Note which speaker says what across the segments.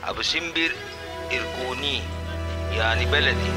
Speaker 1: أبو سمبر إركوني يعني بلدي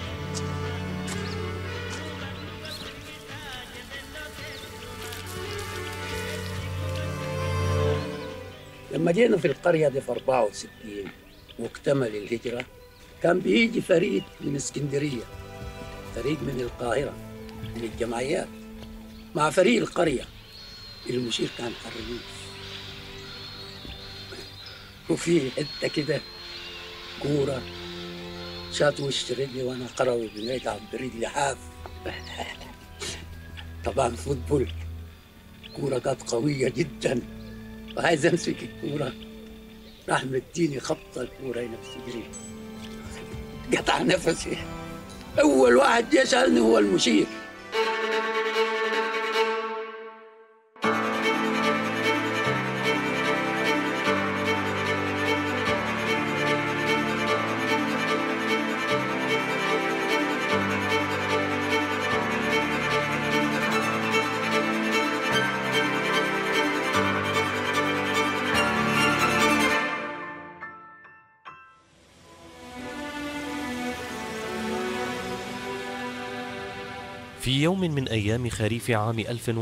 Speaker 2: لما جينا في القرية دي في 64 واكتمل الهجرة كان بيجي فريق من اسكندرية فريق من القاهرة من الجمعيات مع فريق القرية المشير كان حريوش وفي حتة كده كورة شات وش رجلي وانا قروي بنلعب برجلي حاف طبعا فوتبول كورة كانت قوية جدا وعايز امسك الكورة راح مديني خبطة الكورة هنا في صدري قطع نفسي أول واحد جه سألني هو المشير
Speaker 3: في يوم من أيام خريف عام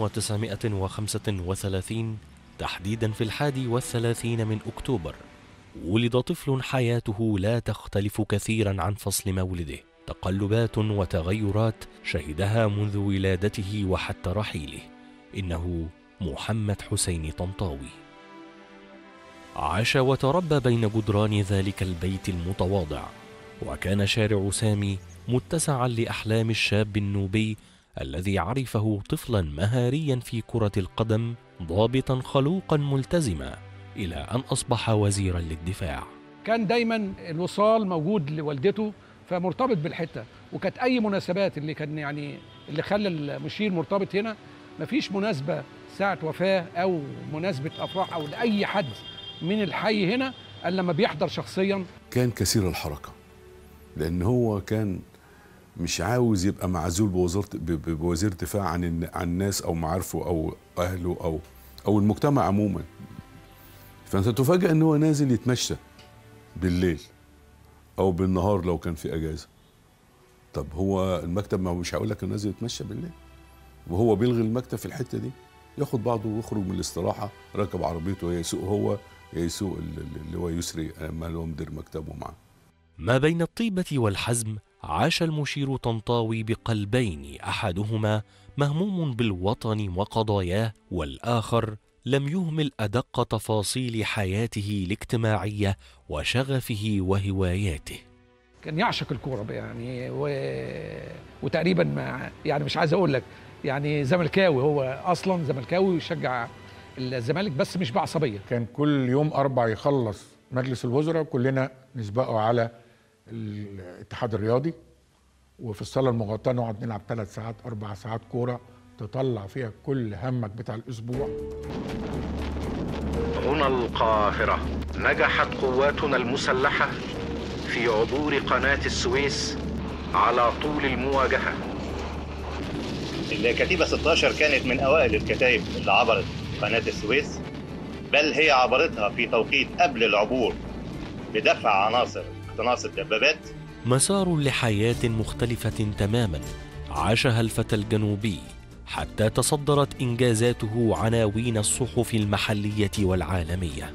Speaker 3: 1935 تحديدا في الحادي والثلاثين من أكتوبر ولد طفل حياته لا تختلف كثيرا عن فصل مولده تقلبات وتغيرات شهدها منذ ولادته وحتى رحيله إنه محمد حسين طنطاوي عاش وتربى بين جدران ذلك البيت المتواضع وكان شارع سامي متسعا لأحلام الشاب النوبي الذي عرفه طفلا مهاريا في كرة القدم ضابطا خلوقا ملتزما إلى أن أصبح وزيرا للدفاع
Speaker 4: كان دايما الوصال موجود لوالدته فمرتبط بالحته وكانت اي مناسبات اللي كان يعني اللي خلى المشير مرتبط هنا مفيش مناسبه ساعه وفاه او مناسبه افراح او لاي حد من الحي هنا الا لما بيحضر شخصيا
Speaker 5: كان كثير الحركة لأن هو كان مش عاوز يبقى معزول بوزارة ب- ب- بوزير دفاع عن الن- عن الناس أو معارفه أو أهله أو أو المجتمع عموما فأنت تفاجأ إن هو نازل يتمشى بالليل أو بالنهار لو كان في أجازة طب هو المكتب ما هو مش هقول لك إنه نازل يتمشى بالليل وهو بيلغي المكتب في الحتة دي ياخد بعضه ويخرج من الاستراحة راكب عربيته يا يسوق هو يا يسوق ال- ال- اللي هو يسري ما اللي هو مدير مكتبه معاه
Speaker 3: ما بين الطيبة والحزم عاش المشير طنطاوي بقلبين أحدهما مهموم بالوطن وقضاياه والآخر لم يهمل أدق تفاصيل حياته الاجتماعية وشغفه وهواياته
Speaker 4: كان يعشق الكوره بقى يعني و... وتقريبا ما يعني مش عايز اقول لك يعني زملكاوي هو اصلا زملكاوي ويشجع الزمالك بس مش بعصبيه
Speaker 6: كان كل يوم أربع يخلص مجلس الوزراء كلنا نسبقه على الاتحاد الرياضي وفي الصالة المغطاة نقعد نلعب ثلاث ساعات أربع ساعات كورة تطلع فيها كل همك بتاع الأسبوع
Speaker 7: هنا القاهرة نجحت قواتنا المسلحة في عبور قناة السويس على طول المواجهة
Speaker 8: الكتيبة 16 كانت من أوائل الكتائب اللي عبرت قناة السويس بل هي عبرتها في توقيت قبل العبور بدفع عناصر اقتناص الدبابات
Speaker 3: مسار لحياة مختلفة تماما عاشها الفتى الجنوبي حتى تصدرت إنجازاته عناوين الصحف المحلية والعالمية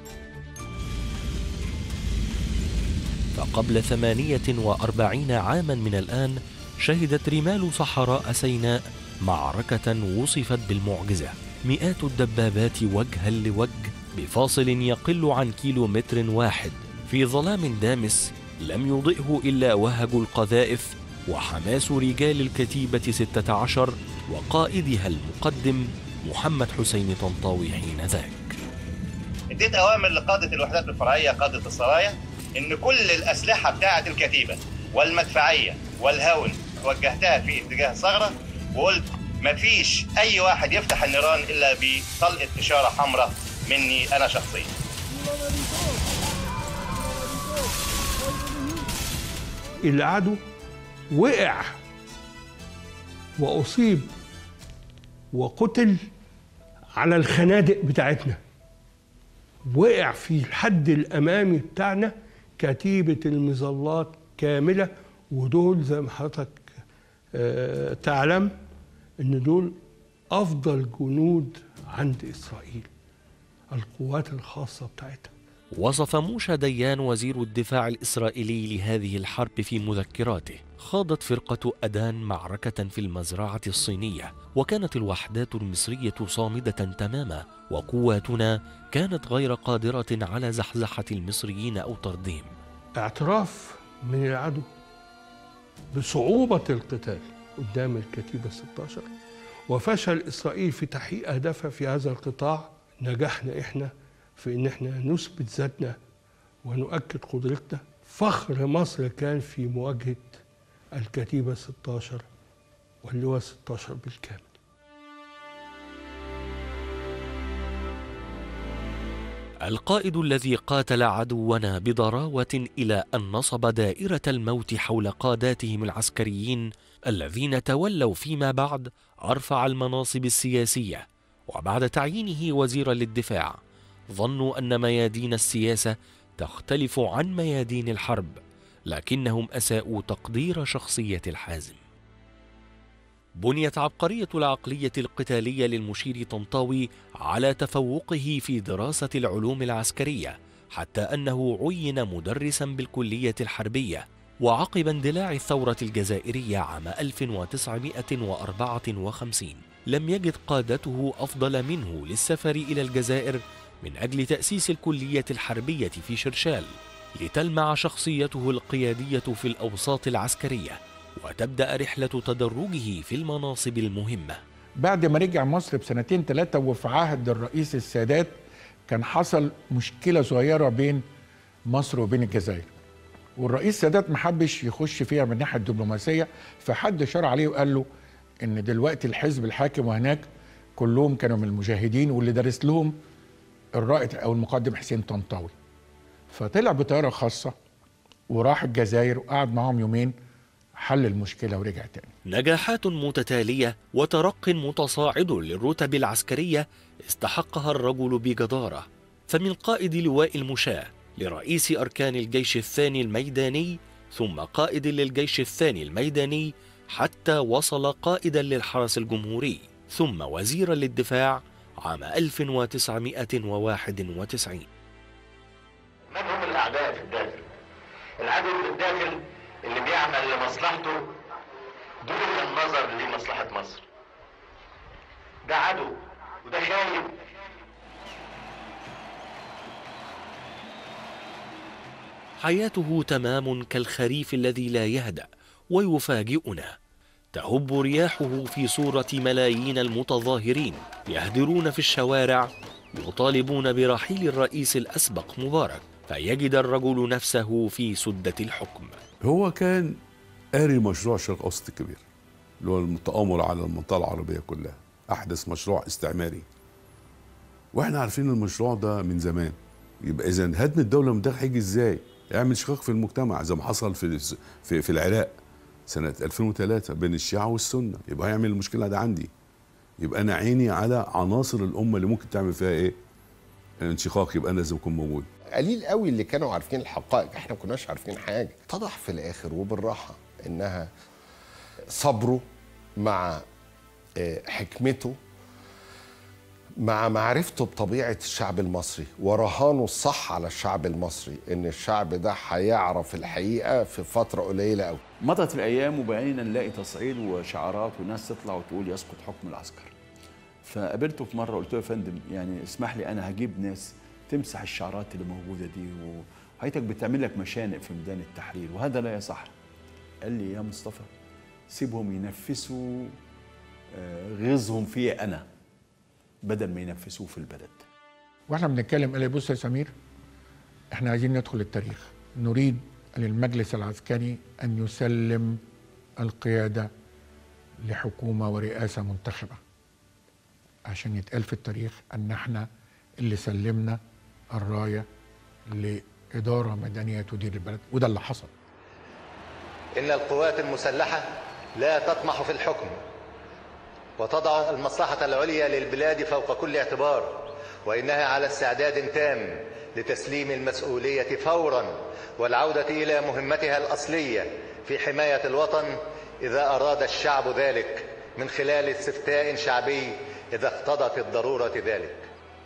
Speaker 3: فقبل ثمانية وأربعين عاما من الآن شهدت رمال صحراء سيناء معركة وصفت بالمعجزة مئات الدبابات وجها لوجه بفاصل يقل عن كيلو متر واحد في ظلام دامس لم يضئه إلا وهج القذائف وحماس رجال الكتيبة 16 وقائدها المقدم محمد حسين طنطاوي حين ذاك
Speaker 8: اديت أوامر لقادة الوحدات الفرعية قادة السرايا إن كل الأسلحة بتاعة الكتيبة والمدفعية والهون وجهتها في اتجاه ثغرة وقلت مفيش أي واحد يفتح النيران إلا بطلقة إشارة حمراء مني أنا شخصيا
Speaker 9: العدو وقع وأصيب وقتل على الخنادق بتاعتنا وقع في الحد الامامي بتاعنا كتيبه المظلات كامله ودول زي ما حضرتك آه، تعلم ان دول افضل جنود عند اسرائيل القوات الخاصه بتاعتها
Speaker 3: وصف موشى ديان وزير الدفاع الإسرائيلي لهذه الحرب في مذكراته خاضت فرقة أدان معركة في المزرعة الصينية وكانت الوحدات المصرية صامدة تماما وقواتنا كانت غير قادرة على زحزحة المصريين أو طردهم
Speaker 9: اعتراف من العدو بصعوبة القتال قدام الكتيبة 16 وفشل إسرائيل في تحقيق أهدافها في هذا القطاع نجحنا إحنا في إن إحنا نثبت ذاتنا ونؤكد قدرتنا فخر مصر كان في مواجهة الكتيبة 16 واللواء 16 بالكامل
Speaker 3: القائد الذي قاتل عدونا بضراوة إلى أن نصب دائرة الموت حول قاداتهم العسكريين الذين تولوا فيما بعد أرفع المناصب السياسية وبعد تعيينه وزيرا للدفاع ظنوا أن ميادين السياسة تختلف عن ميادين الحرب لكنهم أساءوا تقدير شخصية الحازم بنيت عبقرية العقلية القتالية للمشير طنطاوي على تفوقه في دراسة العلوم العسكرية حتى أنه عين مدرسا بالكلية الحربية وعقب اندلاع الثورة الجزائرية عام 1954 لم يجد قادته أفضل منه للسفر إلى الجزائر من أجل تأسيس الكلية الحربية في شرشال لتلمع شخصيته القيادية في الأوساط العسكرية وتبدأ رحلة تدرجه في المناصب المهمة
Speaker 6: بعد ما رجع مصر بسنتين ثلاثة وفي عهد الرئيس السادات كان حصل مشكلة صغيرة بين مصر وبين الجزائر والرئيس السادات ما حبش يخش فيها من الناحية الدبلوماسية فحد شار عليه وقال له ان دلوقتي الحزب الحاكم وهناك كلهم كانوا من المجاهدين واللي دارس لهم الرائد او المقدم حسين طنطاوي فطلع بطياره خاصه وراح الجزائر وقعد معاهم يومين حل المشكله ورجع تاني
Speaker 3: نجاحات متتالية وترق متصاعد للرتب العسكرية استحقها الرجل بجدارة فمن قائد لواء المشاة لرئيس أركان الجيش الثاني الميداني ثم قائد للجيش الثاني الميداني حتى وصل قائدا للحرس الجمهوري ثم وزيرا للدفاع عام 1991
Speaker 8: من هم الاعداء في الداخل العدو في الداخل اللي بيعمل لمصلحته دون النظر لمصلحة مصر ده عدو وده خاين
Speaker 3: حياته تمام كالخريف الذي لا يهدأ ويفاجئنا تهب رياحه في صورة ملايين المتظاهرين يهدرون في الشوارع يطالبون برحيل الرئيس الأسبق مبارك فيجد الرجل نفسه في سدة الحكم
Speaker 5: هو كان قاري مشروع الشرق الاوسط الكبير اللي هو التآمر على المنطقه العربيه كلها احدث مشروع استعماري واحنا عارفين المشروع ده من زمان يبقى اذا هدم الدوله من الداخل هيجي ازاي؟ يعمل شقاق في المجتمع زي ما حصل في في, في العراق سنه 2003 بين الشيعه والسنه يبقى هيعمل المشكله ده عندي يبقى انا عيني على عناصر الامه اللي ممكن تعمل فيها ايه؟ انشقاق يبقى انا لازم اكون موجود
Speaker 10: قليل قوي اللي كانوا عارفين الحقائق احنا ما كناش عارفين حاجه اتضح في الاخر وبالراحه انها صبره مع آه، حكمته مع معرفته بطبيعه الشعب المصري ورهانه الصح على الشعب المصري ان الشعب ده هيعرف الحقيقه في فتره قليله قوي
Speaker 11: مضت الايام وبقينا نلاقي تصعيد وشعارات وناس تطلع وتقول يسقط حكم العسكر فقابلته في مره قلت له يا فندم يعني اسمح لي انا هجيب ناس تمسح الشعارات اللي موجوده دي وحياتك بتعمل لك مشانق في ميدان التحرير وهذا لا يصح قال لي يا مصطفى سيبهم ينفسوا آه، غيظهم فيا انا بدل ما ينفسوه في البلد
Speaker 6: واحنا بنتكلم قال لي بص يا سمير احنا عايزين ندخل التاريخ نريد للمجلس العسكري ان يسلم القياده لحكومه ورئاسه منتخبه عشان يتقال في التاريخ ان احنا اللي سلمنا الرايه لاداره مدنيه تدير البلد وده اللي حصل
Speaker 8: إن القوات المسلحة لا تطمح في الحكم وتضع المصلحة العليا للبلاد فوق كل اعتبار
Speaker 12: وإنها على استعداد تام لتسليم المسؤولية فورا والعودة إلى مهمتها الأصلية في حماية الوطن إذا أراد الشعب ذلك من خلال استفتاء شعبي إذا اقتضت الضرورة ذلك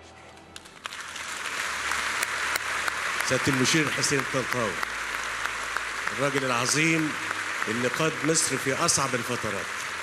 Speaker 13: سيادة المشير حسين الطنطاوي الراجل العظيم اللي قاد مصر في أصعب الفترات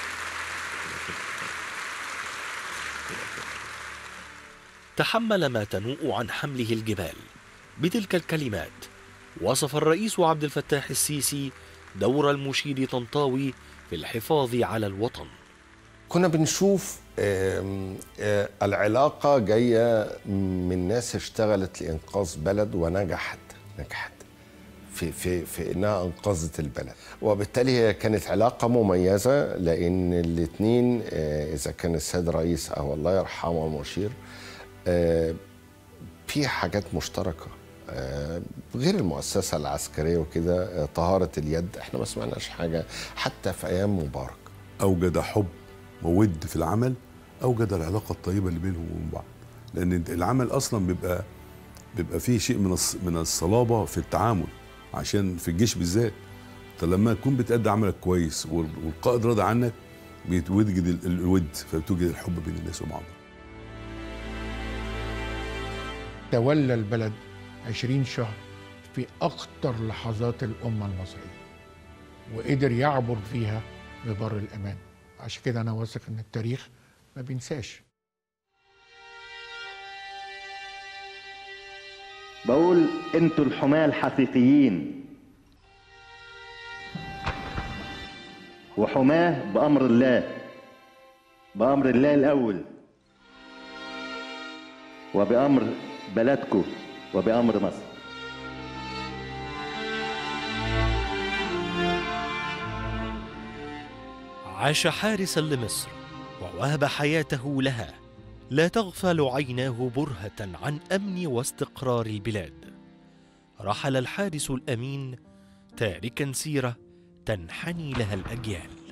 Speaker 3: تحمل ما تنوء عن حمله الجبال بتلك الكلمات وصف الرئيس عبد الفتاح السيسي دور المشير طنطاوي في الحفاظ على الوطن
Speaker 10: كنا بنشوف آم، آه، العلاقة جاية من ناس اشتغلت لإنقاذ بلد ونجحت نجحت في في في انها انقذت البلد وبالتالي هي كانت علاقه مميزه لان الاثنين اذا كان السيد رئيس او الله يرحمه المشير آه، في حاجات مشتركه آه، غير المؤسسه العسكريه وكده آه، طهاره اليد احنا ما سمعناش حاجه حتى في ايام مبارك
Speaker 5: اوجد حب وود في العمل اوجد العلاقه الطيبه اللي بينهم وبين بعض لان العمل اصلا بيبقى بيبقى فيه شيء من الص- من الصلابه في التعامل عشان في الجيش بالذات انت لما تكون بتأدي عملك كويس وال- والقائد راضي عنك بيتوجد ال- الود فبتوجد الحب بين الناس وبعض
Speaker 6: تولى البلد 20 شهر في أخطر لحظات الأمة المصرية وقدر يعبر فيها ببر الأمان عشان كده أنا واثق إن التاريخ ما بينساش
Speaker 14: بقول انتوا الحماة الحقيقيين وحماة بأمر الله بأمر الله الأول وبأمر بلدكم وبأمر مصر
Speaker 3: عاش حارسا لمصر ووهب حياته لها لا تغفل عيناه برهة عن أمن واستقرار البلاد رحل الحارس الأمين تاركا سيرة تنحني لها الأجيال